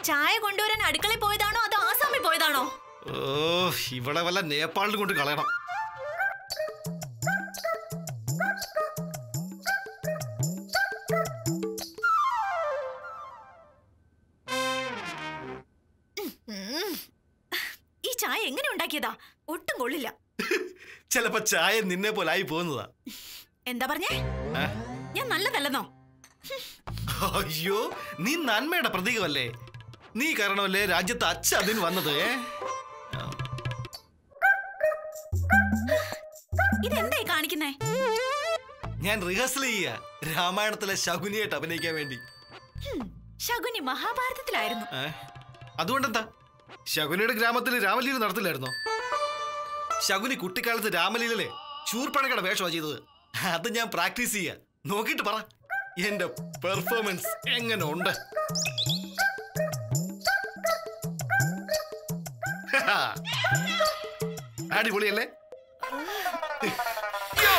ചായ കൊണ്ടുവരാൻ അടുക്കളയിൽ പോയതാണോ അതോ ആസാമിൽ പോയതാണോ ഓ ഇവിടെ വല്ല നേപ്പാളിൽ കൊണ്ട് കളയണം ഉം. ഈ ചായ എങ്ങനെ ഉണ്ടാക്കിയതാ ഒട്ടും കൊള്ളില്ല ചിലപ്പോ ചായ നിന്നെ പോലെ ആയി പോകുന്നതാ എന്താ പറഞ്ഞേ ഏ? ഞാൻ നല്ലതല്ലെന്നോ അയ്യോ നീ നന്മയുടെ പ്രതീകമല്ലേ നീ കാരണമല്ലേ രാജ്യത്ത് അച്ഛ അതിന് വന്നത് ഏ ഇതെന്തായി കാണിക്കുന്നേ ഞാൻ റിഹേഴ്സൽ ചെയ്യ രാമായണത്തിലെ ശകുനിയായിട്ട് അഭിനയിക്കാൻ വേണ്ടി ഹും, ശകുനി മഹാഭാരതത്തിലായിരുന്നു ഏ? അതുകൊണ്ടെന്താ ശകുനിയുടെ ഗ്രാമത്തിൽ രാമലീല നടത്തില്ലായിരുന്നോ ശകുനി കുട്ടിക്കാലത്ത് രാമലീലയിലെ ശൂർപ്പണക്കട വേഷമാ ചെയ്തത് അത് ഞാൻ പ്രാക്ടീസ് ചെയ്യ നോക്കിയിട്ട് പറ എന്റെ പെർഫോമൻസ് എങ്ങനെ ഉണ്ട് അടിപൊളിയല്ലേ യ്യോ!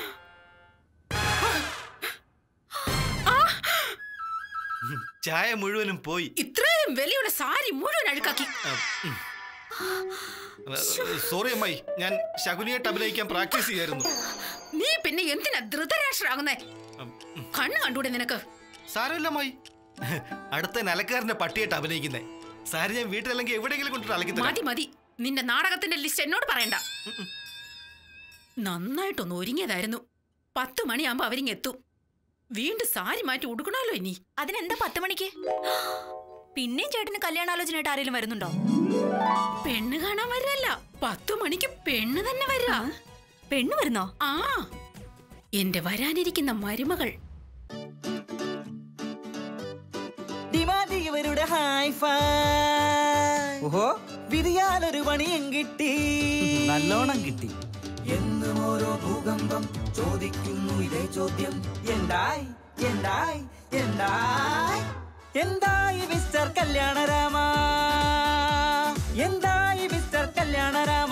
ചായ മുഴുവനും പോയി ഇത്രയും വിലയുള്ള സാരി മുഴുവൻ അഴുക്കാക്കി സോറി അമ്മായി ഞാൻ ശകുനിയായിട്ട് അഭിനയിക്കാൻ പ്രാക്ടീസ് ചെയ്യായിരുന്നു നീ പിന്നെ എന്തിനാ ധൃതരാഷ്ട്രാകുന്നേ ഉം, കണ്ണ് കണ്ടൂടെ നിനക്ക് സാരമില്ല അമ്മായി അടുത്ത നിലക്കാരന്റെ പട്ടിയായിട്ട് അഭിനയിക്കുന്നേ സാരി ഞാൻ വീട്ടിലല്ലെങ്കിൽ എവിടെയെങ്കിലും കൊണ്ടിട്ട് അലക്കി തരാം. മതി മതി നിന്റെ നാടകത്തിന്റെ ലിസ്റ്റ് എന്നോട് പറയണ്ട നന്നായിട്ടൊന്ന് ഒരുങ്ങിയതായിരുന്നു പത്ത് മണിയാകുമ്പോ അവരിങ്ങെത്തും വീണ്ടും സാരി മാറ്റി ഉടുക്കണമല്ലോ ഇനി അതിനെന്താ പത്ത് മണിക്ക് പിന്നെയും ചേട്ടന് കല്യാണാലോചനയായിട്ട് ആരെങ്കിലും വരുന്നുണ്ടോ പെണ്ണ് കാണാൻ വരല്ല പത്തു മണിക്ക് പെണ്ണ് തന്നെ വരിക പെണ്ണ് വരുന്നോ ആ എന്റെ വരാനിരിക്കുന്ന മരുമകൾ ഡിമാൻഡ് ഇവരുടെ ഹായ് ഫൈ ഓഹോ വിരിയാലൊരു പണിയും കിട്ടി നല്ലോണം കിട്ടി എന്നും ഓരോ ഭൂകമ്പം ചോദിക്കുന്നു ഇതേ ചോദ്യം എന്തായി എന്തായി എന്തായി എന്തായി മിസ്റ്റർ കല്യാണരാമ എന്തായി മിസ്റ്റർ കല്യാണരാമ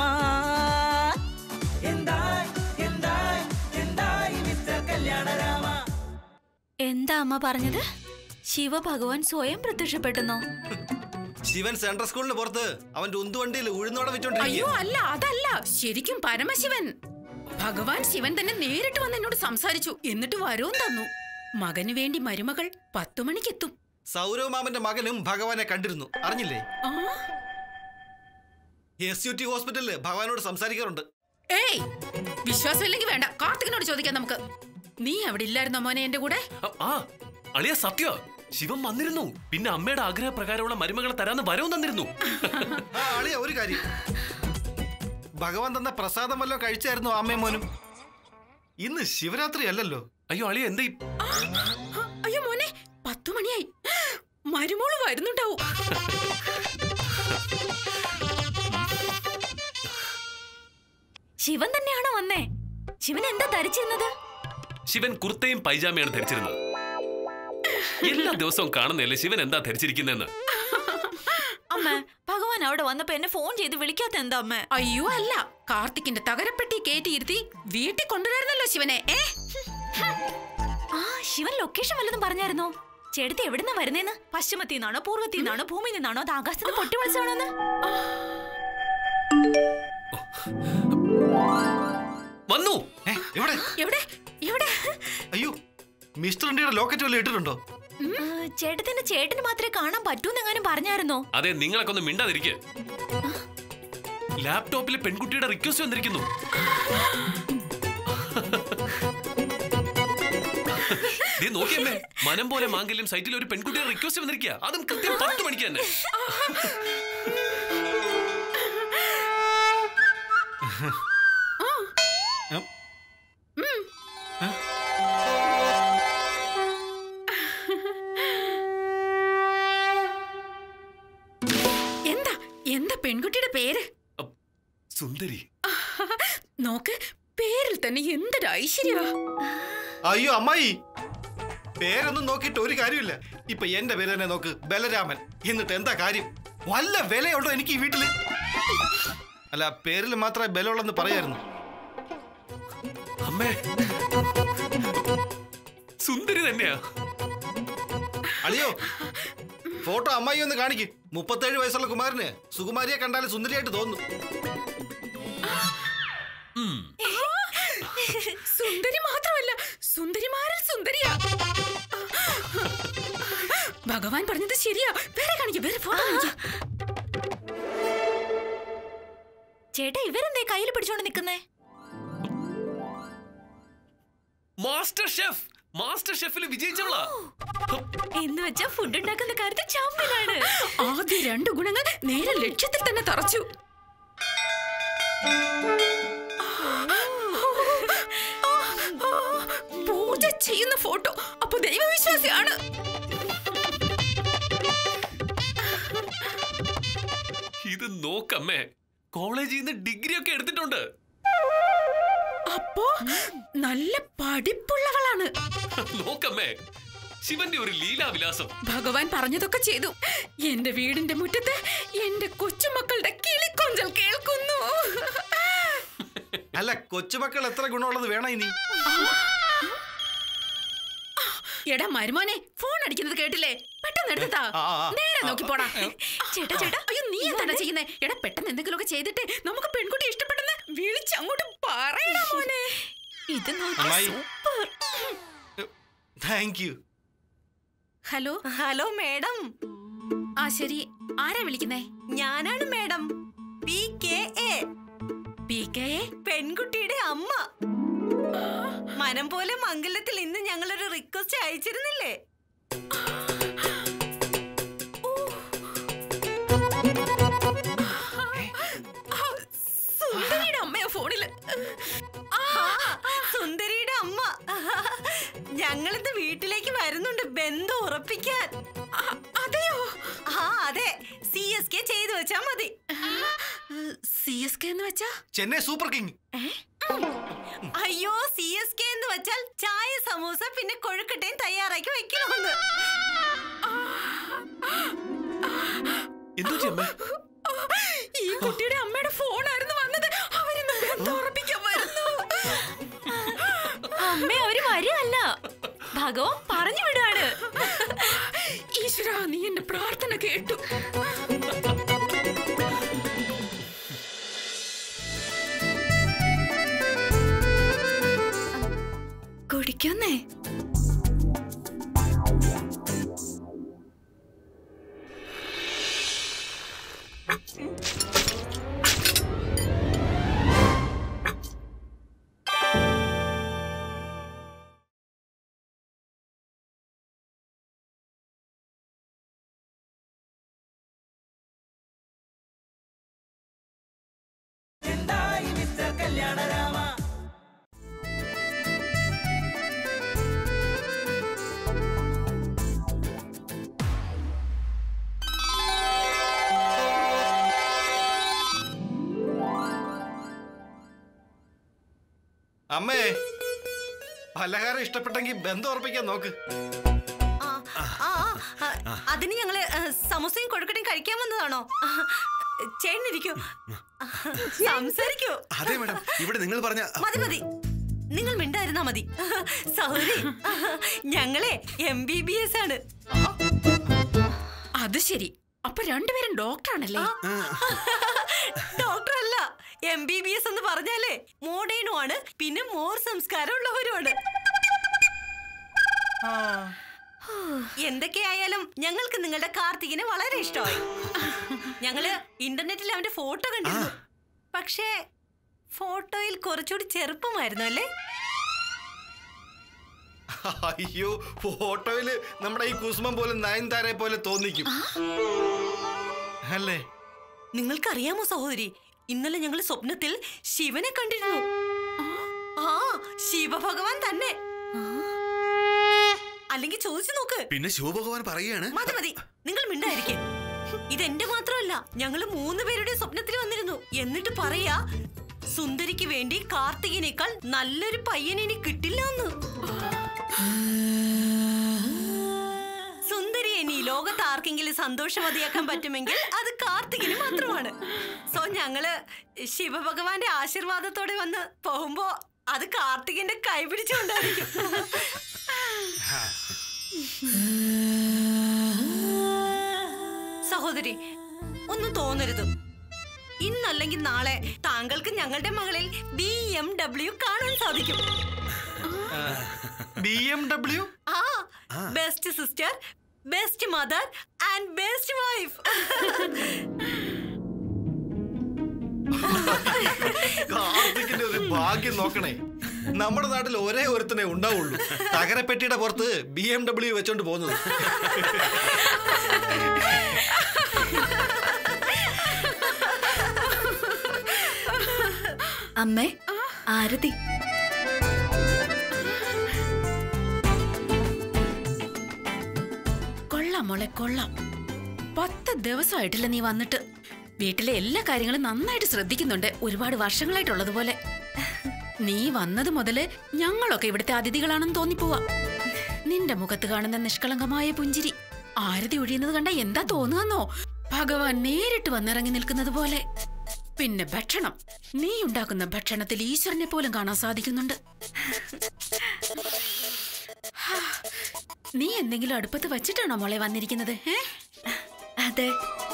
എന്തായി എന്തായി എന്തായി മിസ്റ്റർ കല്യാണരാമ എന്താ അമ്മ പറഞ്ഞത് ശിവഭഗവാൻ സ്വയം പ്രത്യക്ഷപ്പെട്ടെന്നോ ശിവൻ സെൻട്രൽ സ്കൂളിന് പുറത്ത് അവന്റെ ഉന്തുവണ്ടിയിൽ ഉഴുന്നോടെ അയ്യോ വെച്ചോണ്ടിരിക്കുക അല്ല അതല്ല ശരിക്കും പരമശിവൻ ഭഗവാൻ ശിവൻ തന്നെ നേരിട്ട് വന്ന് എന്നോട് സംസാരിച്ചു എന്നിട്ട് വരവും തന്നു മകന് വേണ്ടി മരുമകൾ പത്തു മണിക്കെത്തും സൗരവ് മാമന്റെ മകനും ഭഗവാനെ കണ്ടിരുന്നു അറിഞ്ഞില്ലേ ആ എസ് യു ടി ഹോസ്പിറ്റലില് ഭഗവാനോട് സംസാരിക്കാറുണ്ട് ഏയ് വിശ്വാസമില്ലെങ്കിൽ വേണ്ട കാർത്തികിനോട് ചോദിക്കാം നമുക്ക് നീ അവിടെ ഇല്ലായിരുന്നോ മോനെ എന്റെ കൂടെ അ- ആ അളിയ സത്യ ശിവൻ വന്നിരുന്നു പിന്നെ അമ്മയുടെ ആഗ്രഹപ്രകാരമുള്ള മരുമകളെ തരാന്ന് വരവും തന്നിരുന്നു ആ അളിയ ഒരു കാര്യം ഭഗവാൻ തന്ന പ്രസാദം വല്ലതും കഴിച്ചായിരുന്നു അമ്മയും മോനും ഇന്ന് ശിവരാത്രി അല്ലല്ലോ അയ്യോ അളിയ എന്താ ഈ ആ, ആ, അയ്യോ മോനെ പത്തു മണിയായി മരുമോള് വരുന്നുണ്ടാവും ശിവൻ തന്നെയാണോ വന്നേ ശിവൻ എന്താ ധരിച്ചിരുന്നത് ശിവൻ കുർത്തയും പൈജാമയാണ് ധരിച്ചിരുന്നത് എല്ലാ ദിവസവും കാണുന്നല്ലേ ശിവൻ എന്താ ധരിച്ചിരിക്കുന്നതെന്ന് അമ്മ ഭഗവാൻ അവിടെ വന്നപ്പോ എന്നെ ഫോൺ ചെയ്ത് വിളിക്കാത്ത എന്താ അമ്മ അയ്യോ അല്ല കാർത്തിക്കിന്റെ തകരപ്പെട്ടി കയറ്റിയിരുത്തി വീട്ടിൽ കൊണ്ടുവരായിരുന്നല്ലോ ശിവനെ ഏ ആ ശിവൻ ലൊക്കേഷൻ വല്ലതും പറഞ്ഞായിരുന്നോ ചേട്ടത്തി എവിടുന്നാ വരുന്നേന്ന് പശ്ചിമത്തിൽ നിന്നാണോ പൂർവ്വത്തിൽ നിന്നാണോ ഭൂമിയിൽ നിന്നാണോ അത് ആകാശത്ത് നിന്ന് പൊട്ടി വിളിച്ചാണോന്ന് വന്നു ഏ, എവിടെ എവിടെ എവിടെ അയ്യോ മിസ്റ്റർ ഇന്ത്യയുടെ ലോക്കറ്റ് വല്ലതും ഇട്ടിട്ടുണ്ടോ ആ, ചേട്ടത്തിന്റെ ചേട്ടന് മാത്രമേ കാണാൻ പറ്റൂന്നെങ്ങാനും പറഞ്ഞായിരുന്നോ അതെ നിങ്ങളൊക്കെ ഒന്ന് മിണ്ടാതിരിക്കെ ലാപ്ടോപ്പിൽ പെൺകുട്ടിയുടെ റിക്വസ്റ്റ് വന്നിരിക്കുന്നു ദേ നോക്കിയമ്മേ മനം പോലെ മാംഗല്യം സൈറ്റിൽ ഒരു പെൺകുട്ടിയുടെ റിക്വസ്റ്റ് വന്നിരിക്കുക അതും കൃത്യം പത്ത് മണിക്ക് തന്നെ എന്താ എന്താ പെൺകുട്ടിയുടെ പേര് അപ്പ്, സുന്ദരി നോക്ക് പേരിൽ തന്നെ എന്തൊരു ഐശ്വര്യമാ അയ്യോ അമ്മായി പേരൊന്നും നോക്കിയിട്ട് ഒരു കാര്യമില്ല ഇപ്പൊ എന്റെ പേര് തന്നെ നോക്ക് ബലരാമൻ എന്നിട്ട് എന്താ കാര്യം വല്ല വിലയുണ്ടോ എനിക്ക് ഈ വീട്ടില് അല്ല പേരിൽ മാത്രമേ ബലമുള്ളെന്ന് പറയായിരുന്നു അമ്മേ സുന്ദരി തന്നെയാ അളിയോ ഫോട്ടോ അമ്മായി ഒന്ന് കാണിക്ക് മുപ്പത്തേഴ് വയസ്സുള്ള കുമാരന് സുകുമാരിയെ കണ്ടാൽ സുന്ദരിയായിട്ട് തോന്നുന്നു ഉം. സുന്ദരി മാത്രമല്ല സുന്ദരിമാരിൽ സുന്ദരിയാ ഭഗവാൻ പറഞ്ഞത് ശരിയാ വേറെ കാണിക്കും വേറെ ഫോട്ടോ കാണിക്കും ചേട്ടാ ഇവരെന്തേ കയ്യിൽ പിടിച്ചോണ്ട് നിക്കുന്നേ മാസ്റ്റർ ഷെഫ് മാസ്റ്റർ ഷെഫിൽ വിജയിച്ചവളാ എന്ന് വെച്ചാ ഫുഡ് ഉണ്ടാക്കുന്ന കാര്യത്തിൽ ചാമ്പ്യനാണ് ആദ്യ രണ്ട് ഗുണങ്ങൾ നേരെ ലക്ഷ്യത്തിൽ തന്നെ തറച്ചു പൂജ ചെയ്യുന്ന ഫോട്ടോ അപ്പൊ ദൈവവിശ്വാസിയാണ് ഇത് നോക്കമ്മേ കോളേജിൽ നിന്ന് ഡിഗ്രി ഒക്കെ എടുത്തിട്ടുണ്ട് അപ്പോ നല്ല പഠിപ്പുള്ളവളാണ് നോക്കമ്മേ ശിവന്റെ ഒരു ലീലാവിലാസം ഭഗവാൻ പറഞ്ഞതൊക്കെ ചെയ്തു എന്റെ വീടിന്റെ മുറ്റത്ത് എന്റെ കൊച്ചുമക്കളുടെ കിളിക്കൊഞ്ചൽ കേൾക്കുന്നു അല്ല കൊച്ചുമക്കൾ എത്ര ഗുണമുള്ളത് വേണം ഇനി എടാ മരുമോനെ ഫോൺ അടിക്കുന്നത് കേട്ടില്ലേ പെട്ടെന്ന് എടുത്താ ആ, ആ, നേരെ നോക്കി പോടാ ചേട്ടാ ചേട്ടാ അയ്യോ നീ എന്താണ് ചെയ്യുന്നേ എടാ പെട്ടെന്ന് എന്തെങ്കിലുമൊക്കെ ചെയ്തിട്ട് നമുക്ക് പെൺകുട്ടി ഇഷ്ടപ്പെട്ടെന്ന് വിളിച്ചങ്ങോട്ട് പറയടാ മോനെ ഇത് നോക്കി അമ്മായി. Super thank you hello hello madam ആ ശരി ആരാ വിളിക്കുന്നേ ഞാനാണ് madam P K A P K പെൺകുട്ടിയുടെ അമ്മ മനം പോലെ മംഗലത്തിൽ ഇന്ന് ഞങ്ങളൊരു റിക്വസ്റ്റ് അയച്ചിരുന്നില്ലേ സുന്ദരിയുടെ അമ്മയോ ഫോണില് ആ, സുന്ദരിയുടെ അമ്മ ഞങ്ങളിന്ന് വീട്ടിലേക്ക് വരുന്നുണ്ട് ബന്ധം ഉറപ്പിക്കാൻ അ- അതെയോ ആ അതെ സി എസ് കെ ചെയ്തു വെച്ചാ മതി സി എസ് കെ എന്ന് വെച്ചാ ചെന്നൈ സൂപ്പർ കിങ് അയ്യോ സി എസ് കെ എന്ന് വെച്ചാൽ ചായ സമൂസ പിന്നെ കൊഴുക്കട്ടയും തയ്യാറാക്കി വെക്കണമെന്ന് എന്തോ ചെമ്മേ ഈ കുട്ടിയുടെ അമ്മയുടെ ഫോണായിരുന്നു വന്നത് അവരിന്ന് ബന്ധം ഉറപ്പിക്കാൻ വരുന്നു അമ്മ അവര് വരികയല്ല ഭഗവാൻ പറഞ്ഞു വിടാണ് ഈശ്വര നീ എന്റെ പ്രാർത്ഥന കേട്ടു കുടിക്കുന്നേ എന്തായി മിസ്റ്റർ കല്യാണരാമ അമ്മേ പലഹാരം ഇഷ്ടപ്പെട്ടെങ്കിൽ ബന്ധം ഉറപ്പിക്കാൻ നോക്ക് ആ, ആ, ആ, ആ, അതിന് ഞങ്ങള് ആ, സമോസയും കൊഴുക്കട്ടയും കഴിക്കാൻ വന്നതാണോ ആ, ചേട്ടനിരിക്കൂ സംസാരിക്കൂ അതെ മേഡം ഇവിടെ നിങ്ങൾ പറഞ്ഞ മതി മതി നിങ്ങൾ മിണ്ടായിരുന്നാ മതി സൗരി ഞങ്ങളെ എം ബി ബി എസ് ആണ് അത് ശരി അപ്പൊ രണ്ടുപേരും ഡോക്ടറാണല്ലേ ഡോക്ടർ അല്ല എം ബി ബി എസ് എന്ന് പറഞ്ഞാലേ മോഡേണും ആണ് പിന്നെ മോർ സംസ്കാരമുള്ളവരുമാണ് എന്തൊക്കെയായാലും ഞങ്ങൾക്ക് നിങ്ങളുടെ കാർത്തികിനെ വളരെ ഇഷ്ടമായി ഞങ്ങള് ഇന്റർനെറ്റിൽ അവന്റെ ഫോട്ടോ കണ്ടിരുന്നു പക്ഷേ ഫോട്ടോയിൽ കുറച്ചുകൂടി ചെറുപ്പമായിരുന്നു അല്ലേ അയ്യോ ഫോട്ടോയില് നമ്മുടെ ഈ കുസുമം പോലെ നയൻതാരെ പോലെ തോന്നിക്കും അല്ലേ നിങ്ങൾക്കറിയാമോ സഹോദരി ഇന്നലെ ഞങ്ങൾ സ്വപ്നത്തിൽ ശിവനെ കണ്ടിരുന്നു ആ ശിവഭഗവാൻ തന്നെ അല്ലെങ്കിൽ ചോദിച്ചു നോക്ക് പിന്നെ ശിവഭഗവാൻ പറയുകയാണ് മതി മതി നിങ്ങൾ മിണ്ടായിരിക്കേ ഇതെന്റെ മാത്രമല്ല ഞങ്ങൾ മൂന്ന് പേരുടെ സ്വപ്നത്തിൽ വന്നിരുന്നു എന്നിട്ട് പറയാ സുന്ദരിക്ക് വേണ്ടി കാർത്തികിനേക്കാൾ നല്ലൊരു പയ്യനെ ഇനി കിട്ടില്ല എന്ന് സുന്ദരി ഇനി ലോകത്ത് ആർക്കെങ്കിലും സന്തോഷവതിയാക്കാൻ പറ്റുമെങ്കിൽ അത് കാർത്തികിന് മാത്രമാണ് സോ ഞങ്ങള് ശിവഭഗവാന്റെ ആശീർവാദത്തോടെ വന്ന് പോകുമ്പോ അത് കാർത്തികിന്റെ കൈ പിടിച്ചുകൊണ്ടായിരിക്കും സഹോദരി ഒന്നും തോന്നരുത് ഇന്നല്ലെങ്കിൽ നാളെ താങ്കൾക്ക് ഞങ്ങളുടെ മകളിൽ ബി എം ഡബ്ല്യു കാണാൻ സാധിക്കും ബി എം ഡബ്ല്യു ആ best sister best mother and best wife കാർത്തിക്കിന്റെ ഒരു ഭാഗ്യം നോക്കണേ നമ്മുടെ നാട്ടിൽ ഒരേ ഒരുത്തനെ ഉണ്ടാവുള്ളൂ തകരപ്പെട്ടിയുടെ പുറത്ത് ബി എം ഡബ്ല്യു വെച്ചോണ്ട് പോകുന്നത് അമ്മേ ആരതി കൊള്ളാം മോളെ കൊള്ളാം പത്ത് ദിവസമായിട്ടില്ല നീ വന്നിട്ട് വീട്ടിലെ എല്ലാ കാര്യങ്ങളും നന്നായിട്ട് ശ്രദ്ധിക്കുന്നുണ്ട് ഒരുപാട് വർഷങ്ങളായിട്ടുള്ളതുപോലെ നീ വന്നത് മുതല് ഞങ്ങളൊക്കെ ഇവിടുത്തെ അതിഥികളാണെന്ന് തോന്നിപ്പോവാ നിന്റെ മുഖത്ത് കാണുന്ന നിഷ്കളങ്കമായ പുഞ്ചിരി ആരതി ഒഴിയുന്നത് കണ്ട എന്താ തോന്നുകന്നോ ഭഗവാൻ നേരിട്ട് വന്നിറങ്ങി നിൽക്കുന്നത് പോലെ പിന്നെ ഭക്ഷണം നീ ഉണ്ടാക്കുന്ന ഭക്ഷണത്തിൽ ഈശ്വരനെ പോലും കാണാൻ സാധിക്കുന്നുണ്ട് ഹാ, നീ എന്തെങ്കിലും അടുപ്പത്ത് വച്ചിട്ടാണോ മോളെ വന്നിരിക്കുന്നത് ഏ അതെ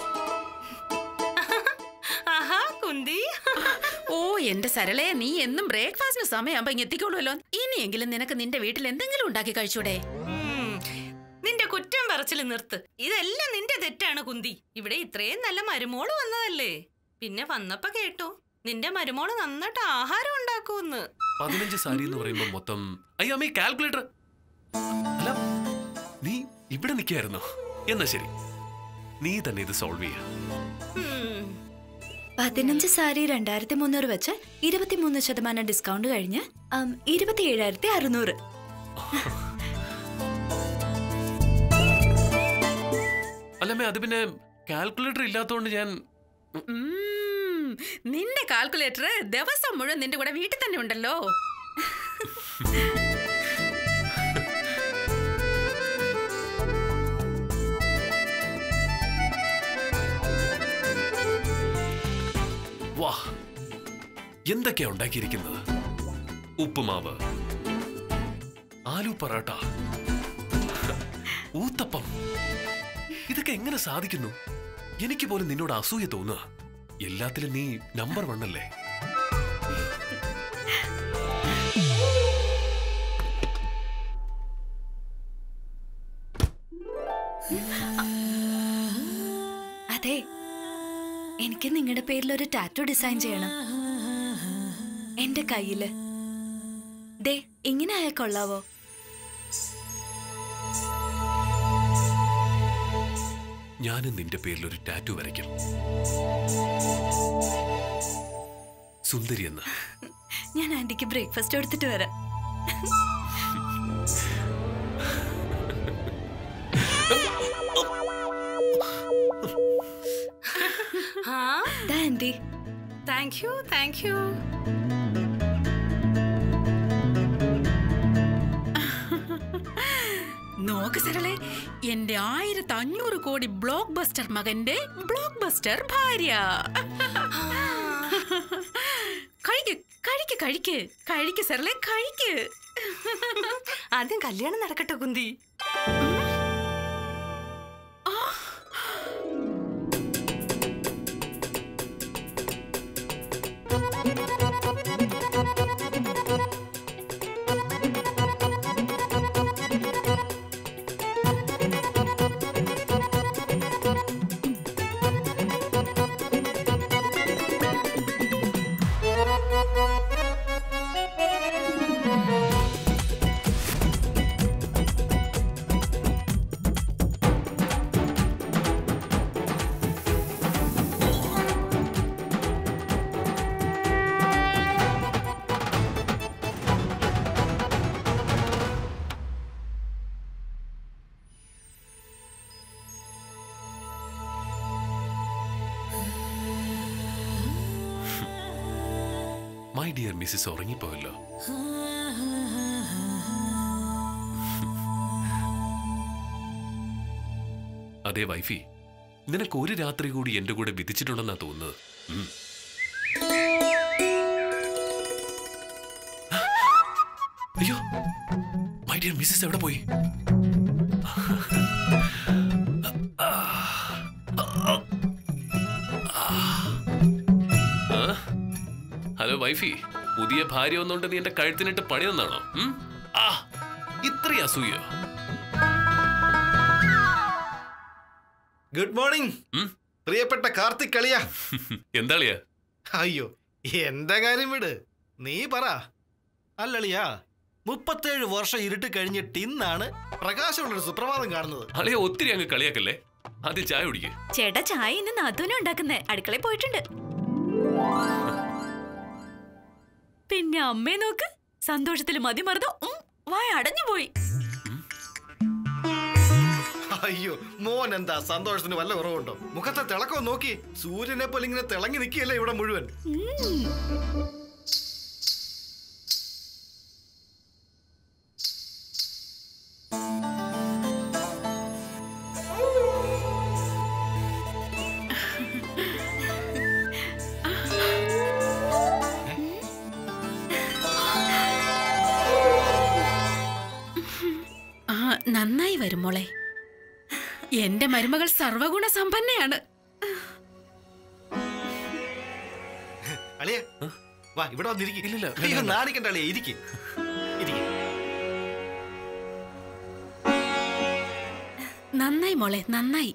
ആഹാ കുന്തി ഓ എന്റെ സരളയെ നീ എന്നും ബ്രേക്ക്ഫാസ്റ്റിന് സമയമാകുമ്പോ ഇങ്ങ് എത്തിക്കോളുമല്ലോ ഇനിയെങ്കിലും നിനക്ക് നിന്റെ വീട്ടിൽ എന്തെങ്കിലും ഉണ്ടാക്കി കഴിച്ചൂടെ ഉം. നിന്റെ കുറ്റം പറച്ചിൽ നിർത്ത് ഇതെല്ലാം നിന്റെ തെറ്റാണ് കുന്തി ഇവിടെ ഇത്രയും നല്ല മരുമോള് വന്നതല്ലേ പിന്നെ വന്നപ്പോ കേട്ടു നിന്റെ മരുമോള് നന്നായിട്ട് ആഹാരം ഉണ്ടാക്കൂന്ന് പതിനഞ്ച് സാരി എന്ന് പറയുമ്പോ മൊത്തം അയ്യോ അമ്മ കാൽക്കുലേറ്റർ അല്ല നീ ഇവിടെ നിൽക്കായിരുന്നോ എന്നാ ശരി നീ തന്നെ ഇത് സോൾവ് ചെയ്യാ ഉം. പതിനഞ്ച് സാരി രണ്ടായിരത്തി മുന്നൂറ് വെച്ച് ഇരുപത്തിമൂന്ന് ശതമാനം ഡിസ്കൗണ്ട് കഴിഞ്ഞ് ഉം, ഇരുപത്തി ഏഴായിരത്തി അറുന്നൂറ് അല്ലമ്മേ അത് പിന്നെ കാൽക്കുലേറ്റർ ഇല്ലാത്തതുകൊണ്ട് ഞാൻ ഉം, നിന്റെ കാൽക്കുലേറ്റർ ദിവസം മുഴുവൻ നിന്റെ കൂടെ വീട്ടിൽ തന്നെ ഉണ്ടല്ലോ വാ എന്തൊക്കെയാ ഉണ്ടാക്കിയിരിക്കുന്നത് ഉപ്പുമാവ് ആലു പൊറോട്ട ഊത്തപ്പം ഇതൊക്കെ എങ്ങനെ സാധിക്കുന്നു എനിക്ക് പോലും നിന്നോട് അസൂയ തോന്നുക എല്ലാത്തിലും നീ നമ്പർ വൺ അല്ലേ അതെ എനിക്ക് നിങ്ങളുടെ പേരിൽ ഒരു ടാറ്റു ഡിസൈൻ ചെയ്യണം എന്റെ കയ്യില് ദേ ഇങ്ങനെ ആയാൽ കൊള്ളാവോ ഞാനും നിന്റെ പേരിൽ ഒരു ടാറ്റു വരയ്ക്കും സുന്ദരി എന്ന് ഞാൻ ആന്റിക്ക് ബ്രേക്ക്ഫാസ്റ്റ് എടുത്തിട്ട് വരാം ആ ദാ aunty thank you thank you നോക്ക് സരളെ എന്റെ ആയിരത്തി അഞ്ഞൂറ് കോടി ബ്ലോക്ക് ബസ്റ്റർ മകന്റെ ബ്ലോക്ക് ബസ്റ്റർ ഭാര്യ കഴിക്ക് കഴിക്ക് കഴിക്ക് കഴിക്ക് സരളെ കഴിക്ക് ആദ്യം കല്യാണം നടക്കട്ടെ കുന്തി മൈ ഡിയർ മിസ്സിസ് ഉറങ്ങിപ്പോയല്ലോ അതെ വൈഫി നിനക്ക് ഒരു രാത്രി കൂടി എന്റെ കൂടെ വിധിച്ചിട്ടുണ്ടെന്നാ തോന്നുന്നത് ഉം. അയ്യോ മൈ ഡിയർ മിസ്സിസ് എവിടെ പോയി വൈഫി പുതിയ ഭാര്യ ഒന്നുകൊണ്ട് നീ എന്റെ കഴുത്തിനിട്ട് പണി തന്നാണോ ഉം? ആ ഇത്രയും അസൂയോ ഗുഡ് മോർണിംഗ് ഉം? പ്രിയപ്പെട്ട കാർത്തിക് കളിയ എന്താളിയാ അയ്യോ എന്റെ കാര്യം വിട് നീ പറ അല്ലളിയാ മുപ്പത്തേഴ് വർഷം ഇരുട്ട് കഴിഞ്ഞിട്ട് ഇന്നാണ് പ്രകാശമുള്ളൊരു സുപ്രഭാതം കാണുന്നത് അളിയ ഒത്തിരി അങ്ങ് കളിയാക്കല്ലേ ആദ്യം ചായ കുടിക്കേ ചേട്ടാ ചായ ഇന്ന് നാത്തൂനെ ഉണ്ടാക്കുന്നേ അടുക്കളയിൽ പോയിട്ടുണ്ട് പിന്നെ അമ്മയെ നോക്ക് സന്തോഷത്തിൽ മതി മറന്നു ഉം, വായ അടഞ്ഞു പോയി അയ്യോ മോൻ എന്താ സന്തോഷത്തിന് വല്ല കുറവുണ്ടോ മുഖത്തെ തിളക്കം നോക്കി സൂര്യനെ പോലെ ഇങ്ങനെ തിളങ്ങി നിൽക്കുകയല്ലേ ഇവിടെ മുഴുവൻ ആ നന്നായി വരും മോളെ എന്റെ മരുമകൾ സർവഗുണ സമ്പന്നയാണ് അളിയ വാ ഇവിടെ വന്നിരിക്കും ഇല്ലില്ല, വേണ്ട, വേണ്ട. നാണിക്കണ്ട അളിയ ഇരിക്കും ഇരിക്കും നന്നായി മോളെ നന്നായി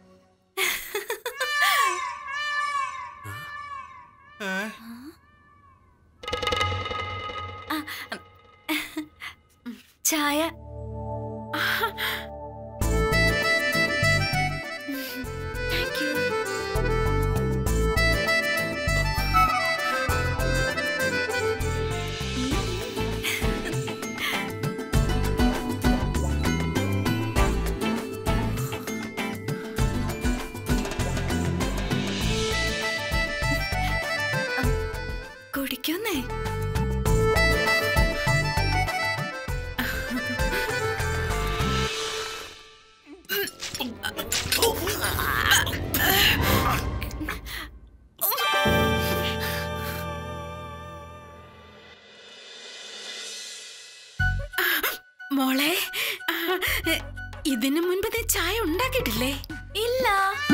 ചായ താങ്ക് യു കുടിക്കുന്നേ മോളെ ആ, എ, ഇതിനു മുൻപ് നീ ചായ ഉണ്ടാക്കിയിട്ടില്ലേ ഇല്ല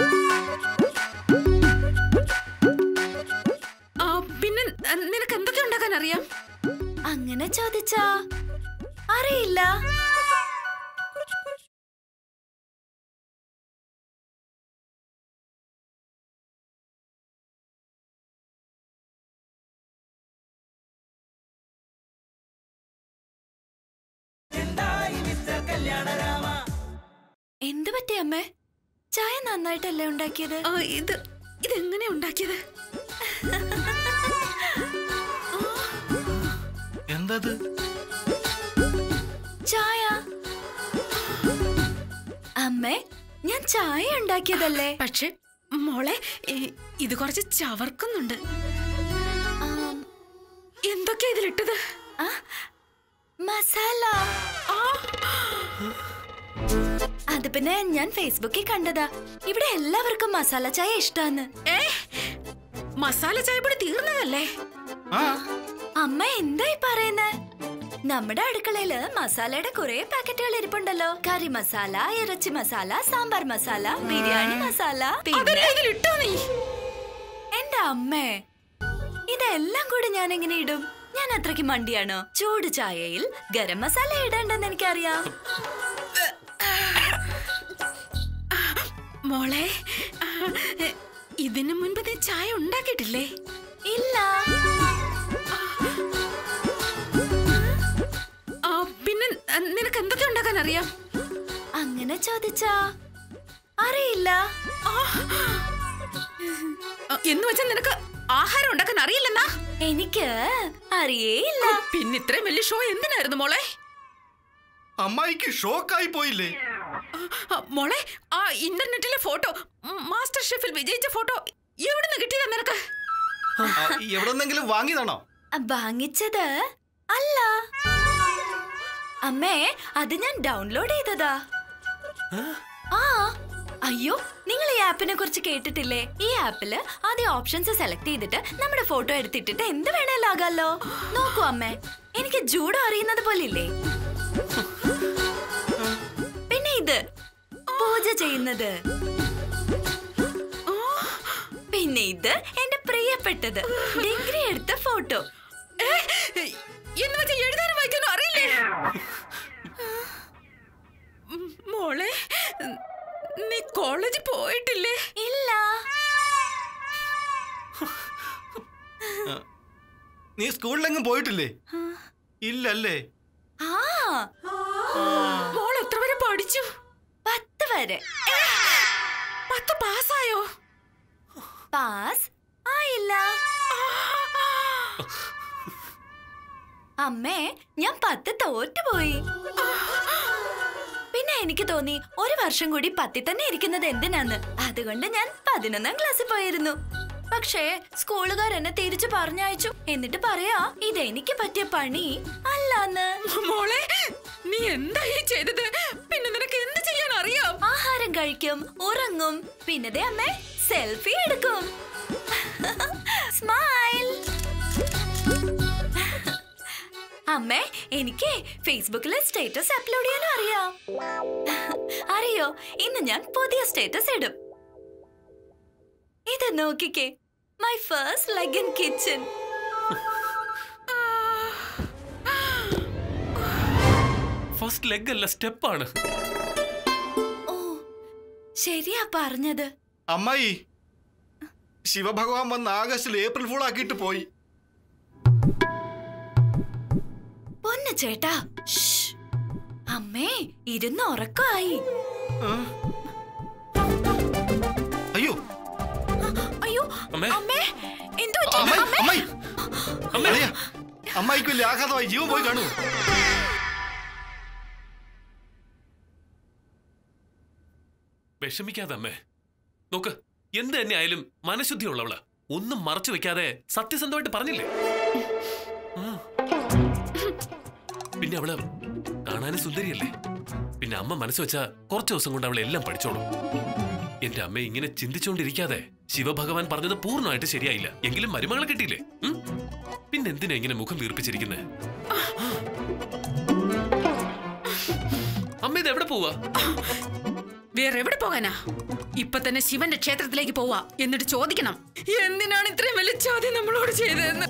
ആ, പിന്നെ ആ, നിനക്ക് എന്തൊക്കെ ഉണ്ടാക്കാൻ അറിയാം അങ്ങനെ ചോദിച്ചാ അറിയില്ല എന്ത് പറ്റി അമ്മേ ചായ നന്നായിട്ടല്ലേ ഉണ്ടാക്കിയത് ആ, ഇത് ഇതെങ്ങനെ ഉണ്ടാക്കിയത് എന്തത് ചായ അമ്മേ ഞാൻ ചായ ഉണ്ടാക്കിയതല്ലേ പക്ഷെ മോളെ ഏ, ഇത് കുറച്ച് ചവർക്കുന്നുണ്ട് ആം, എന്തൊക്കെയാ ഇതിലിട്ടത് ആ, മസാല അത് പിന്നെ ഞാൻ ഫേസ്ബുക്കിൽ കണ്ടതാ ഇവിടെ എല്ലാവർക്കും മസാല ചായ ഇഷ്ടാന്ന് ഏ മസാല ചായപ്പൊടി തീർന്നതല്ലേ ആ അമ്മ എന്തായി പറയുന്നേ നമ്മുടെ അടുക്കളയില് മസാലയുടെ കുറെ പാക്കറ്റുകൾ ഇരിപ്പുണ്ടല്ലോ കറി മസാല ഇറച്ചി മസാല സാമ്പാർ മസാല ബിരിയാണി മസാല പിന്നെ അതെല്ലാം ഇതിലിട്ടോ നീ എന്റെ അമ്മേ ഇതെല്ലാം കൂടി ഞാൻ എങ്ങനെ ഇടും ഞാൻ അത്രയ്ക്ക് മണ്ടിയാണോ ചൂട് ചായയിൽ ഗരം മസാല ഇടണ്ടെന്ന് എനിക്കറിയാം മോളെ ആ, എ, ഇതിനു മുൻപ് നീ ചായ ഉണ്ടാക്കിയിട്ടില്ലേ ഇല്ല ആ, പിന്നെ ആ, നിനക്ക് എന്തൊക്കെ ഉണ്ടാക്കാൻ അറിയാം അങ്ങനെ ചോദിച്ചാ അറിയില്ല ആ, എന്ന് വെച്ചാൽ നിനക്ക് ആഹാരം ഉണ്ടാക്കാൻ അറിയില്ലെന്നാ എനിക്ക് അറിയേയില്ല പിന്നെ ഇത്രയും വലിയ ഷോ എന്തിനായിരുന്നു മോളെ അമ്മായിക്ക് ഷോക്കായി പോയില്ലേ ആ, മോളെ ആ ഇന്റർനെറ്റിലെ ഫോട്ടോ ഉം, മാസ്റ്റർ ഷെഫിൽ വിജയിച്ച ഫോട്ടോ എവിടുന്ന് കിട്ടിയതാ നിനക്ക് ആ, എവിടെന്നെങ്കിലും വാങ്ങിയതാണോ അ, വാങ്ങിച്ചത് അല്ല അമ്മേ അത് ഞാൻ ഡൗൺലോഡ് ചെയ്തതാ ആ അയ്യോ നിങ്ങൾ ഈ ആപ്പിനെ കുറിച്ച് കേട്ടിട്ടില്ലേ ഈ ആപ്പില് ആദ്യം ഓപ്ഷൻസ് സെലക്ട് ചെയ്തിട്ട് നമ്മുടെ ഫോട്ടോ എടുത്തിട്ടിട്ട് എന്ത് വേണേലും ആകാലോ നോക്കൂ അമ്മേ എനിക്ക് ജൂഡോ അറിയുന്നത് പോലെ ഇല്ലേ പിന്നെ ഇത് പൂജ ചെയ്യുന്നത് പിന്നെ ഇത് എന്റെ പ്രിയ പ്രിയപ്പെട്ടത് ഡിഗ്രി എടുത്ത ഫോട്ടോ ഏ, എന്ന് വെച്ചാ എഴുതാനും വായിക്കാനും അറിയില്ലേ ഉം, മോളെ നീ കോളേജിൽ പോയിട്ടില്ലേ ഇല്ല നീ സ്കൂളിലെങ്ങും പോയിട്ടില്ലേ ഇല്ലല്ലേ ആ മോൾ എത്ര വരെ പഠിച്ചു പത്ത് വരെ പത്ത് പാസ്സായോ പാസ് ആയില്ല അമ്മേ ഞാൻ പത്ത് തോറ്റുപോയി പിന്നെ എനിക്ക് തോന്നി ഒരു വർഷം കൂടി പത്തി തന്നെ ഇരിക്കുന്നത് എന്തിനാന്ന് അതുകൊണ്ട് ഞാൻ പതിനൊന്നാം ക്ലാസ്സിൽ പോയിരുന്നു പക്ഷേ സ്കൂളുകാർ എന്നെ തിരിച്ചു പറഞ്ഞയച്ചു എന്നിട്ട് പറയാ ഇതെനിക്ക് പറ്റിയ പണി അല്ലാന്ന് മോളെ നീ എന്താ ഈ ചെയ്തത് പിന്നെ നിനക്ക് എന്ത് ചെയ്യാൻ അറിയാം ആഹാരം കഴിക്കും ഉറങ്ങും പിന്നതേ അമ്മേ സെൽഫി എടുക്കും സ്മൈൽ അമ്മേ എനിക്ക് ഫേസ്ബുക്കിൽ സ്റ്റേറ്റസ് അപ്ലോഡ് ചെയ്യാനും അറിയാം അറിയോ ഇന്ന് ഞാൻ പുതിയ സ്റ്റേറ്റസ് ഇടും ഇത് നോക്കിക്കേ my first leg in kitchen first leg അല്ല സ്റ്റെപ്പാണ് ഓ ശരിയാ പറഞ്ഞത് അമ്മായി ശിവഭഗവാൻ വന്ന് ആഗസ്റ്റിൽ ഏപ്രിൽ ഫുൾ ആക്കിയിട്ട് പോയി പൊന്നു ചേട്ടാ ശ്ശ്. അമ്മേ ഇരുന്ന് ഉറക്കമായി ആ? അയ്യോ അയ്യോ അമ്മേ. അമ്മേ എന്തോ പറ്റി? അമ്മായി അമ്മേ? അമ്മായി അമ്മേ. അളിയാ, അമ്മായിക്ക് വലിയ ആഘാതമായി ജീവൻ പോയി കാണൂ വിഷമിക്കാതെ അമ്മേ നോക്ക് എന്ത് തന്നെ ആയാലും മനഃശുദ്ധിയുള്ളവള് ഒന്നും മറച്ചു വെക്കാതെ സത്യസന്ധമായിട്ട് പറഞ്ഞില്ലേ ആ. പിന്നെ അവള് കാണാനും സുന്ദരിയല്ലേ പിന്നെ അമ്മ മനസ്സ് വെച്ചാ കുറച്ചു ദിവസം കൊണ്ട് അവൾ എല്ലാം പഠിച്ചോളും എന്റെ അമ്മ ഇങ്ങനെ ചിന്തിച്ചുകൊണ്ടിരിക്കാതെ ശിവഭഗവാൻ പറഞ്ഞത് പൂർണ്ണമായിട്ട് ശരിയായില്ല എങ്കിലും മരുമകളെ കിട്ടിയില്ലേ ഉം? പിന്നെ എന്തിനാ ഇങ്ങനെ മുഖം വീർപ്പിച്ചിരിക്കുന്നത് അമ്മ ഇത് എവിടെ പോവാ വേറെ എവിടെ പോകാനാ ഇപ്പൊ തന്നെ ശിവന്റെ ക്ഷേത്രത്തിലേക്ക് പോവാ എന്നിട്ട് ചോദിക്കണം എന്തിനാണ് ഇത്രയും വലിയ ചോദ്യം നമ്മളോട് ചെയ്തതെന്ന്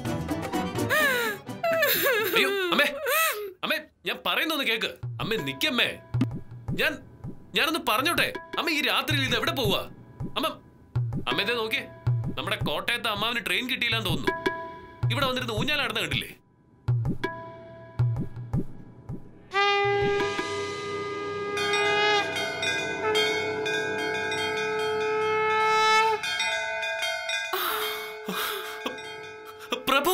അയ്യോ അമ്മേ അമ്മേ ഞാൻ പറയുന്നൊന്ന് കേക്ക് അമ്മേ നിക്കമ്മേ ഞാൻ ഞാനൊന്ന് പറഞ്ഞോട്ടെ അമ്മ ഈ രാത്രിയിൽ ഇത് എവിടെ പോവാ അമ്മ അമ്മ ഇതേ നോക്കിയേ നമ്മുടെ കോട്ടയത്തെ അമ്മാവിന് ട്രെയിൻ കിട്ടിയില്ലാന്ന് തോന്നുന്നു ഇവിടെ വന്നിരുന്ന് ഊഞ്ഞാലാടുന്ന കണ്ടില്ലേ പ്രഭു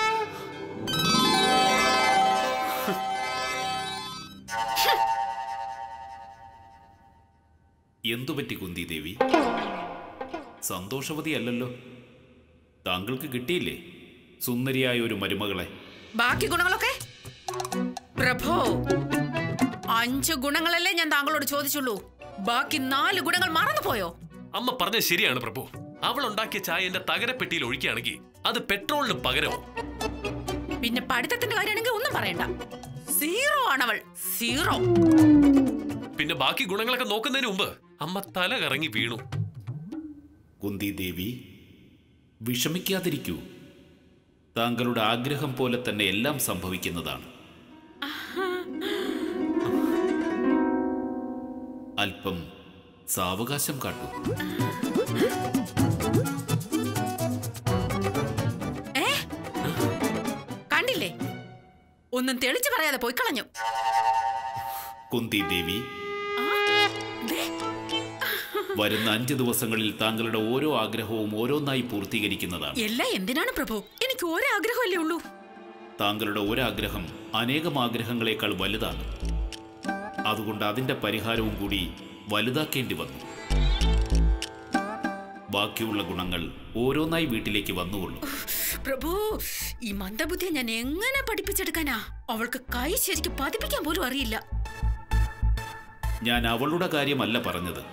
എന്തുപറ്റി കുന്തി ദേവി സന്തോഷവതിയല്ലല്ലോ താങ്കൾക്ക് കിട്ടിയില്ലേ സുന്ദരിയായ ഒരു മരുമകളെ ബാക്കി ഗുണങ്ങളൊക്കെ പ്രഭോ അഞ്ച് ഗുണങ്ങളല്ലേ ഞാൻ താങ്കളോട് ചോദിച്ചുള്ളൂ ബാക്കി നാല് ഗുണങ്ങൾ മറന്നുപോയോ അമ്മ പറഞ്ഞത് ശരിയാണ് പ്രഭു അവൾ ഉണ്ടാക്കിയ ചായ എന്റെ തകരപ്പെട്ടിയിൽ ഒഴിക്കുകയാണെങ്കിൽ അത് പെട്രോളിന് പകരമോ പിന്നെ പഠിത്തത്തിന്റെ കാര്യമാണെങ്കിൽ ഒന്നും പറയണ്ട സീറോ ആണവൾ സീറോ പിന്നെ ബാക്കി ഗുണങ്ങളൊക്കെ നോക്കുന്നതിന് മുമ്പ് അമ്മ തല കറങ്ങി വീണു കുന്തി ദേവി വിഷമിക്കാതിരിക്കൂ താങ്കളുടെ ആഗ്രഹം പോലെ തന്നെ എല്ലാം സംഭവിക്കുന്നതാണ് അല്പം സാവകാശം കാട്ടൂ ഏ കണ്ടില്ലേ ഒന്നും തെളിച്ചു പറയാതെ പോയി കളഞ്ഞു കുന്തി ദേവി ആ, ദേ, വരുന്ന അഞ്ച് ദിവസങ്ങളിൽ താങ്കളുടെ ഓരോ ആഗ്രഹവും ഓരോന്നായി പൂർത്തീകരിക്കുന്നതാണ് എല്ലാം എന്തിനാണ് പ്രഭു എനിക്ക് ഒരാഗ്രഹമല്ലേ ഉള്ളൂ താങ്കളുടെ ഒരാഗ്രഹം അനേകം ആഗ്രഹങ്ങളെക്കാൾ വലുതാണ് അതുകൊണ്ട് അതിന്റെ പരിഹാരവും കൂടി വലുതാക്കേണ്ടി വന്നു ബാക്കിയുള്ള ഗുണങ്ങൾ ഓരോന്നായി വീട്ടിലേക്ക് വന്നുകൊള്ളും പ്രഭു ഈ മന്ദബുദ്ധിയെ ഞാൻ എങ്ങനെ പഠിപ്പിച്ചെടുക്കാനാ അവൾക്ക് കൈ ശരിക്ക് പതിപ്പിക്കാൻ പോലും അറിയില്ല ഞാൻ അവളുടെ കാര്യമല്ല പറഞ്ഞത്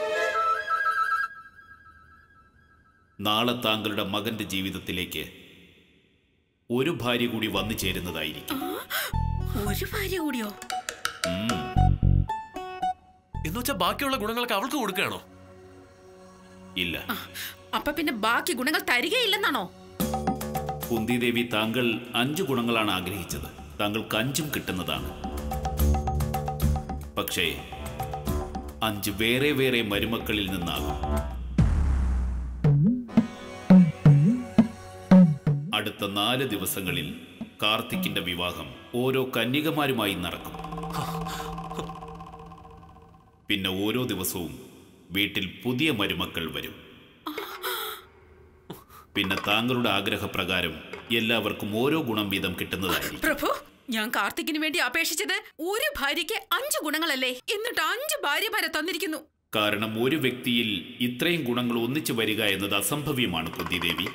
നാളെ താങ്കളുടെ മകന്റെ ജീവിതത്തിലേക്ക് ഒരു ഭാര്യ കൂടി വന്നു ചേരുന്നതായിരിക്കും ഒരു ഭാര്യ കൂടിയോ ഉം. എന്ന് വെച്ചാൽ ബാക്കിയുള്ള ഗുണങ്ങളൊക്കെ അവൾക്ക് കൊടുക്കുകയാണോ ഇല്ല അപ്പൊ പിന്നെ ബാക്കി ഗുണങ്ങൾ തരികയില്ലെന്നാണോ കുന്തിദേവി താങ്കൾ അഞ്ചു ഗുണങ്ങളാണ് ആഗ്രഹിച്ചത് താങ്കൾക്ക് അഞ്ചും കിട്ടുന്നതാണ് പക്ഷേ അഞ്ച് വേറെ വേറെ മരുമക്കളിൽ നിന്നാകും അടുത്ത നാല് ദിവസങ്ങളിൽ കാർത്തിക്കിന്റെ വിവാഹം ഓരോ കന്യകമാരുമായി നടക്കും പിന്നെ ഓരോ ദിവസവും വീട്ടിൽ പുതിയ മരുമക്കൾ വരും പിന്നെ താങ്കളുടെ ആഗ്രഹപ്രകാരം എല്ലാവർക്കും ഓരോ ഗുണം വീതം കിട്ടുന്നതായിരിക്കും പ്രഭു ഞാൻ കാർത്തിക്കിന് വേണ്ടി അപേക്ഷിച്ചത് ഒരു ഭാര്യയ്ക്ക് അഞ്ച് ഗുണങ്ങളല്ലേ എന്നിട്ട് അഞ്ച് ഭാര്യമാരെ തന്നിരിക്കുന്നു കാരണം ഒരു വ്യക്തിയിൽ ഇത്രയും ഗുണങ്ങൾ ഒന്നിച്ചു വരിക എന്നത് അസംഭവ്യമാണ് കുന്തിദേവി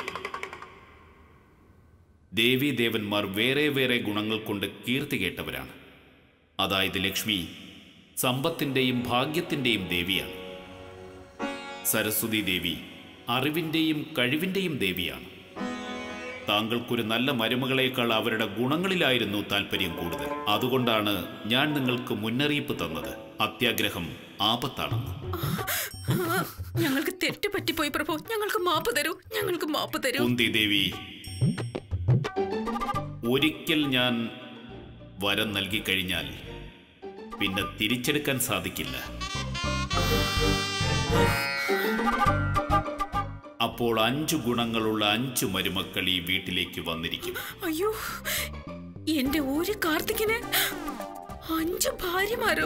ദേവീ ദേവന്മാർ വേറെ വേറെ ഗുണങ്ങൾ കൊണ്ട് കീർത്തി കേട്ടവരാണ് അതായത് ലക്ഷ്മി സമ്പത്തിൻ്റെയും ഭാഗ്യത്തിൻ്റെയും ദേവിയാണ് സരസ്വതി ദേവി അറിവിൻ്റെയും കഴിവിൻ്റെയും ദേവിയാണ് താങ്കൾക്കൊരു നല്ല മരുമകളേക്കാൾ അവരുടെ ഗുണങ്ങളിലായിരുന്നു താല്പര്യം കൂടുതൽ അതുകൊണ്ടാണ് ഞാൻ നിങ്ങൾക്ക് മുന്നറിയിപ്പ് തന്നത് അത്യാഗ്രഹം ആപത്താണെന്ന് ഞങ്ങൾക്ക് തെറ്റ് പറ്റിപ്പോയി പ്രഭു ഞങ്ങൾക്ക് മാപ്പ് തരൂ ഞങ്ങൾക്ക് മാപ്പ് തരൂ കുന്തി ദേവി ഒരിക്കൽ ഞാൻ വരം നൽകി കഴിഞ്ഞാൽ പിന്നെ തിരിച്ചെടുക്കാൻ സാധിക്കില്ല അപ്പോൾ അഞ്ചു ഗുണങ്ങളുള്ള അഞ്ചു മരുമക്കൾ ഈ വീട്ടിലേക്ക് വന്നിരിക്കും അയ്യോ എന്റെ ഒരു കാർത്തിക്കിന് അഞ്ച് ഭാര്യമാരോ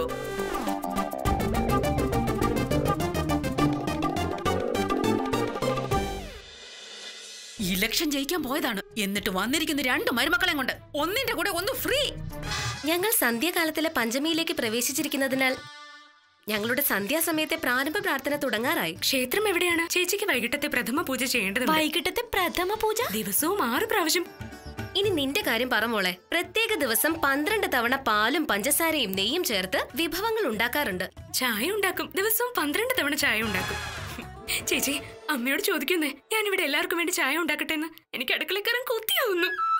ഇലക്ഷൻ ജയിക്കാൻ പോയതാണ് എന്നിട്ട് വന്നിരിക്കുന്ന രണ്ട് മരുമക്കളെ കൊണ്ട് ഒന്നിന്റെ കൂടെ ഒന്ന് ഫ്രീ ഞങ്ങൾ സന്ധ്യാകാലത്തിലെ പഞ്ചമിയിലേക്ക് പ്രവേശിച്ചിരിക്കുന്നതിനാൽ ഞങ്ങളുടെ സന്ധ്യാസമയത്തെ പ്രാരംഭ പ്രാർത്ഥന തുടങ്ങാറായി ക്ഷേത്രം എവിടെയാണ് ചേച്ചിക്ക് വൈകിട്ടത്തെ പ്രഥമ പൂജ ചെയ്യേണ്ടതുണ്ട് വൈകിട്ടത്തെ പ്രഥമ പൂജ ദിവസവും ആറ് പ്രാവശ്യം ഇനി നിന്റെ കാര്യം പറ മോളെ പ്രത്യേക ദിവസം പന്ത്രണ്ട് തവണ പാലും പഞ്ചസാരയും നെയ്യും ചേർത്ത് വിഭവങ്ങൾ ഉണ്ടാക്കാറുണ്ട് ചായ ഉണ്ടാക്കും ദിവസവും പന്ത്രണ്ട് തവണ ചായ ഉണ്ടാക്കും ചേച്ചി അമ്മയോട് ചോദിക്കുന്നേ ഞാൻ ഇവിടെ എല്ലാവർക്കും വേണ്ടി ചായ ഉണ്ടാക്കട്ടെ എന്ന് എനിക്ക് അടുക്കളക്കാരൻ കുത്തിയാവുന്നു